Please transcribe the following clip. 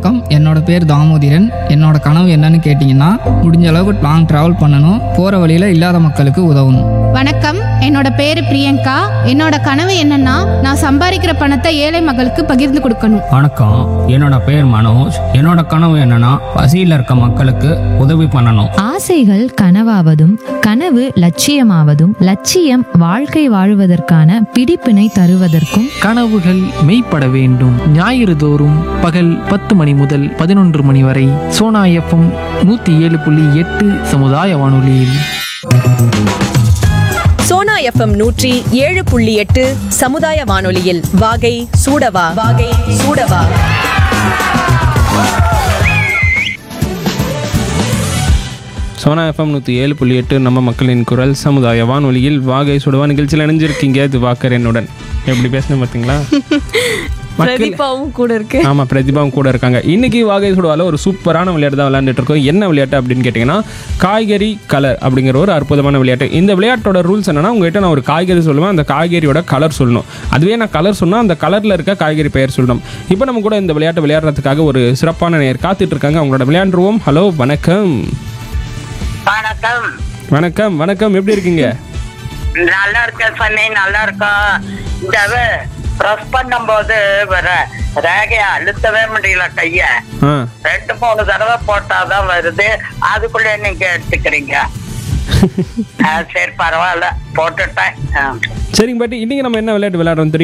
வணக்கம் என்னோட பேர் தாமோதிரன் என்னோட கனவு என்னன்னு கேட்டிங்கன்னா முடிஞ்ச அளவுக்கு லாங் ட்ராவல் பண்ணணும் போகிற வழியில் இல்லாத மக்களுக்கு உதவணும் வணக்கம் என்னோட பேரு பிரியங்கா என்னோட கனவு என்னன்னா நான் சம்பாதிக்கிற பணத்தை ஏழை மக்களுக்கு பகிர்ந்து கொடுக்கணும் வணக்கம் என்னோட பேர் மனோஜ் என்னோட கனவு என்னன்னா பசியில் இருக்க மக்களுக்கு உதவி பண்ணணும் ஆசைகள் கனவாவதும் கனவு லட்சியமாவதும் லட்சியம் வாழ்க்கை வாழுவதற்கான பிடிப்பினை தருவதற்கும் கனவுகள் மெய்ப்பட வேண்டும் ஞாயிறு தோறும் பகல் பத்து மணி முதல் பதினொன்று மணி வரை சோனா எஃப்எம் நூற்றி ஏழு புள்ளி எட்டு சமுதாய வானொலியில் சோனா எஃப்எம் நூற்றி ஏழு புள்ளி எட்டு சமுதாய வானொலியில் வாகை சூடவா வாகை சூடவா சோனா எஃப்எம் நூற்றி ஏழு புள்ளி எட்டு நம்ம மக்களின் குரல் சமுதாய வானொலியில் வாகை சுடுவா நிகழ்ச்சியில் இணைஞ்சிருக்கீங்க இது வாக்கர் என்னுடன் எப்படி பேசுனேன் பார்த்தீங்களா மக்கள் பிரதீபாவும் கூட இருக்கு ஆமாம் பிரதிபாவும் கூட இருக்காங்க இன்னைக்கு வாகை சுடுவால ஒரு சூப்பரான விளையாட்டு தான் விளையாண்டுட்டு இருக்கோம் என்ன விளையாட்டு அப்படின்னு கேட்டிங்கன்னா காய்கறி கலர் அப்படிங்கிற ஒரு அற்புதமான விளையாட்டு இந்த விளையாட்டோட ரூல்ஸ் என்னன்னா உங்ககிட்ட நான் ஒரு காய்கறி சொல்லுவேன் அந்த காய்கறியோட கலர் சொல்லணும் அதுவே நான் கலர் சொன்னால் அந்த கலரில் இருக்க காய்கறி பெயர் சொல்லணும் இப்போ நம்ம கூட இந்த விளையாட்டை விளையாடுறதுக்காக ஒரு சிறப்பான நேர் காத்துட்டு இருக்காங்க அவங்களோட விளையாண்டுருவோம் ஹலோ வணக்கம் வணக்கம் வணக்கம் வணக்கம் எப்படி இருக்கீங்க நல்லா இருக்க சனி நல்லா இருக்கோம் இந்த ப்ரெஸ் பண்ணும்போது வர ரேகைய அழுத்தவே முடியல கைய ஆ ரெண்டு மூணு தடவை போட்டாதான் வருது அதுக்குள்ள நீங்க எடுத்துக்கிறீங்க ஆ, சரி பரவாயில்ல போட்டுட்டேன் ஆ. சரிங்க பாட்டி இன்னைக்கு நம்ம என்ன விளையாட்டு விளையாடுறோம் தெரியுமா